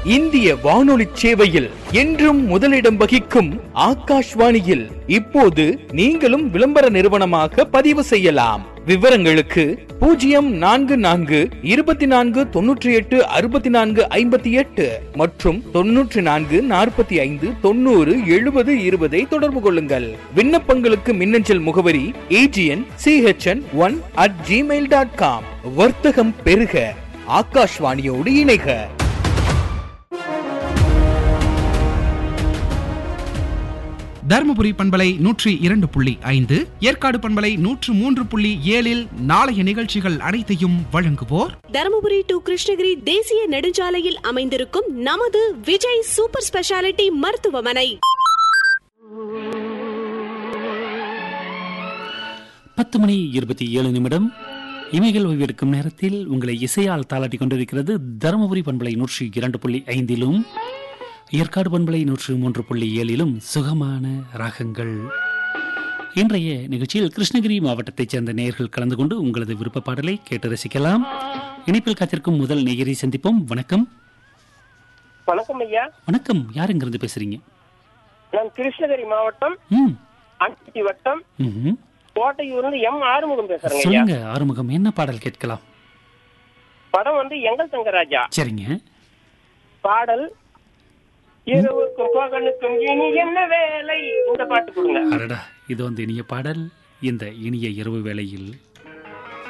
இந்திய வானொலி சேவையில் என்றும் முதலிடம் வகிக்கும் ஆகாஷ்வாணியில் இப்போது நீங்களும் விளம்பர நிறுவனமாக பதிவு செய்யலாம் விவரங்களுக்கு பூஜ்ஜியம் நான்கு நான்கு இருபத்தி நான்கு தொன்னூற்றி எட்டு அறுபத்தி நான்கு ஐம்பத்தி எட்டு மற்றும் தொன்னூற்றி நான்கு நாற்பத்தி ஐந்து தொண்ணூறு எழுபது இருபதை தொடர்பு கொள்ளுங்கள் விண்ணப்பங்களுக்கு மின்னஞ்சல் முகவரி AGN CHN one at Gmail dot com வர்த்தகம் பெருக ஆகாஷ்வாணியோடு இணைக தருமபுரி பண்பலை நூற்றி இரண்டு புள்ளி ஐந்து ஏற்காடு பண்பலை நூற்று மூன்று புள்ளி ஏழில் நாளைய நிகழ்ச்சிகள் அனைத்தையும் வழங்குவோர் தருமபுரி டு கிருஷ்ணகிரி தேசிய நெடுஞ்சாலையில் அமைந்திருக்கும் நமது விஜய் சூப்பர் ஸ்பெஷாலிட்டி மருத்துவமனை பத்து மணி இருபத்தி ஏழு நிமிடம் இமைகள் ஓய்வெடுக்கும் நேரத்தில் உங்களை இசையால் தாளாட்டி கொண்டிருக்கிறது தருமபுரி பண்பலை நூற்றி இரண்டு புள்ளி ஐந்திலும் ஏற்காடு பண்பலை நூற்று மூன்று புள்ளி ஏழிலும் சுகமான ராகங்கள் இன்றைய நிகழ்ச்சியில் கிருஷ்ணகிரி மாவட்டத்தைச் சேர்ந்த நேயர்கள் கலந்து கொண்டு உங்களது விருப்ப பாடலை கேட்டு ரசிக்கலாம் இணைப்பில் காத்திருக்கும் முதல் நேயரை சந்திப்போம் வணக்கம் வணக்கம் ஐயா வணக்கம் யார் இங்கிருந்து பேசுறீங்க நான் கிருஷ்ணகிரி மாவட்டம் ம் அன்பட்டி வட்டம் ம்ஹும். கோட்டையூர்ல எம் ஆறுமுகம் பேசுறேங்க ஐயா சொல்லுங்க ஆறுமுகம் என்ன பாடல் கேட்கலாம் படம் வந்து எங்கள் தங்கராஜா சரிங்க பாடல் இரவுக்கும் பகலுக்கும் இனி என்ன வேலை இந்த பாட்டு கொடுங்க அடடா இது வந்து இனிய பாடல் இந்த இனிய இரவு வேளையில்